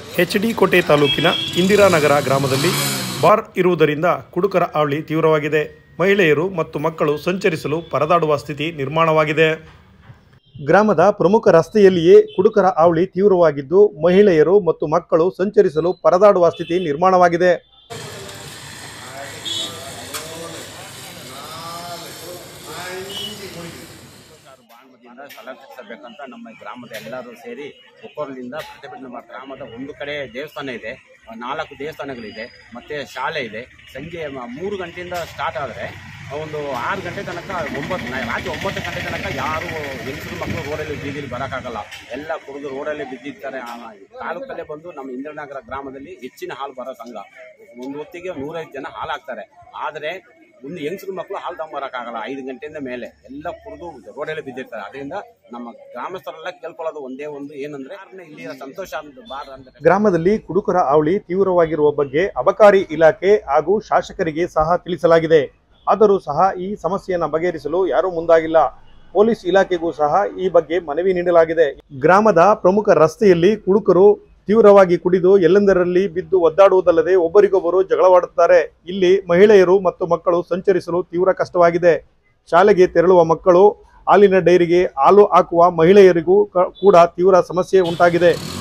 H D ಕೋಟೆ ತಾಲೂಕಿನ ಇಂದಿರಾನಗರ ಗ್ರಾಮದಲ್ಲಿ ಬಾರ್ ಇರುವುದರಿಂದ ಕುಡುಕರ ಹಾವಳಿ ತೀವ್ರವಾಗಿದೆ ಮಹಿಳೆಯರು ಮತ್ತು ಮಕ್ಕಳು ಸಂಚರಿಸಲು ಪರದಾಡುವ ಸ್ಥಿತಿ ನಿರ್ಮಾಣವಾಗಿದೆ ಗ್ರಾಮದ ಪ್ರಮುಖ ರಸ್ತೆಯಲ್ಲಿಯೇ ಕುಡುಕರ ಹಾವಳಿ ತೀವ್ರವಾಗಿದ್ದು ಮಹಿಳೆಯರು ಮತ್ತು ಮಕ್ಕಳು ಸಂಚರಿಸಲು ಪರದಾಡುವ ಸ್ಥಿತಿ ನಿರ್ಮಾಣವಾಗಿದೆ ಬಾಣಮತಿಯಿಂದ ಸಂರಕ್ಷಿಸಬೇಕಂತ ನಮ್ಮ ಗ್ರಾಮದ ಎಲ್ಲರೂ ಸೇರಿ ಒಕ್ಕೊರಲಿಂದ ಪ್ರತಿಭಟನೆ ಮಾಡಿ ಗ್ರಾಮದ ಒಂದು ಕಡೆ ದೇವಸ್ಥಾನ ಇದೆ ನಾಲ್ಕು ದೇವಸ್ಥಾನಗಳಿದೆ ಮತ್ತೆ ಶಾಲೆ ಇದೆ ಸಂಜೆ ಮ- ಮೂರು ಗಂಟೆಯಿಂದ ಸ್ಟಾರ್ಟ್ ಆದರೆ ಒಂದು ಆರು ಗಂಟೆ ತನಕ ಒಂಬತ್ತು ನ- ರಾತ್ರಿ ಒಂಬತ್ತು ಗಂಟೆ ತನಕ ಯಾರು ಹೆಂಗಸರು ಮಕ್ಕಳು ರೋಡಲ್ಲಿ ಬೀದಿಲಿ ಬರೋಕ್ಕಾಗಲ್ಲ ಎಲ್ಲ ಕುಡಿದು ರೋಡಲ್ಲಿ ಬಿದ್ದಿರ್ತಾರೆ ಆ, ತಾಲೂಕಲ್ಲೇ ಬಂದು ನಮ್ಮ ಇಂದ್ರನಗರ ಗ್ರಾಮದಲ್ಲಿ ಹೆಚ್ಚಿನ ಹಾಲು ಬರೋ ಸಂಘ ಒಂದು ಹೊತ್ತಿಗೆ ನೂರೈದು ಜನ ಹಾಲು ಹಾಕ್ತಾರೆ ಆದರೆ ಒಂದು ಹೆಂಗಸರು ಮಕ್ಕಳು ಹಾಲು ತಗೊಂಬರಕ್ಕಾಗಲ್ಲ ಐದು ಗಂಟೆಯಿಂದ ಮೇಲೆ ಎಲ್ಲ ಕುಡಿದು ರೋಡಲ್ಲಿ ಬಿದ್ದಿರ್ತಾರೆ ಅದರಿಂದ ನಮ್ಮ ಗ್ರಾಮಸ್ಥರೆಲ್ಲ ಕೇಳ್ಕೊಳ್ಳೋದು ಒಂದೇ ಒಂದು ಏನಂದ್ರೆ ಯಾರನ್ನ ಇಲ್ಲಿ ಸಂತೋಷ ಅಂತ ಬಾರ್ ಅಂದ್ರೆ ಗ್ರಾಮದಲ್ಲಿ ಕುಡುಕರ ಹಾವಳಿ ತೀವ್ರವಾಗಿರುವ ಬಗ್ಗೆ ಅಬಕಾರಿ ಇಲಾಖೆ ಹಾಗೂ ಶಾಸಕರಿಗೆ ಸಹ ತಿಳಿಸಲಾಗಿದೆ ಆದರೂ ಸಹ ಈ ಸಮಸ್ಯೆಯನ್ನು ಬಗೆಹರಿಸಲು ಯಾರೂ ಮುಂದಾಗಿಲ್ಲ ಪೊಲೀಸ್ ಇಲಾಖೆಗೂ ಸಹ ಈ ಬಗ್ಗೆ ಮನವಿ ನೀಡಲಾಗಿದೆ ಗ್ರಾಮದ ಪ್ರಮುಖ ರಸ್ತೆಯಲ್ಲಿ ಕುಡುಕರು ತೀವ್ರವಾಗಿ ಕುಡಿದು ಎಲ್ಲೆಂದರಲ್ಲಿ ಬಿದ್ದು ಒದ್ದಾಡುವುದಲ್ಲದೆ ಒಬ್ಬರಿಗೊಬ್ಬರು ಜಗಳವಾಡುತ್ತಾರೆ ಇಲ್ಲಿ ಮಹಿಳೆಯರು ಮತ್ತು ಮಕ್ಕಳು ಸಂಚರಿಸಲು ತೀವ್ರ ಕಷ್ಟವಾಗಿದೆ ಶಾಲೆಗೆ ತೆರಳುವ ಮಕ್ಕಳು ಹಾಲಿನ ಡೈರಿಗೆ ಹಾಲು ಹಾಕುವ ಮಹಿಳೆಯರಿಗೂ ಕ- ಕೂಡ ತೀವ್ರ ಸಮಸ್ಯೆ ಉಂಟಾಗಿದೆ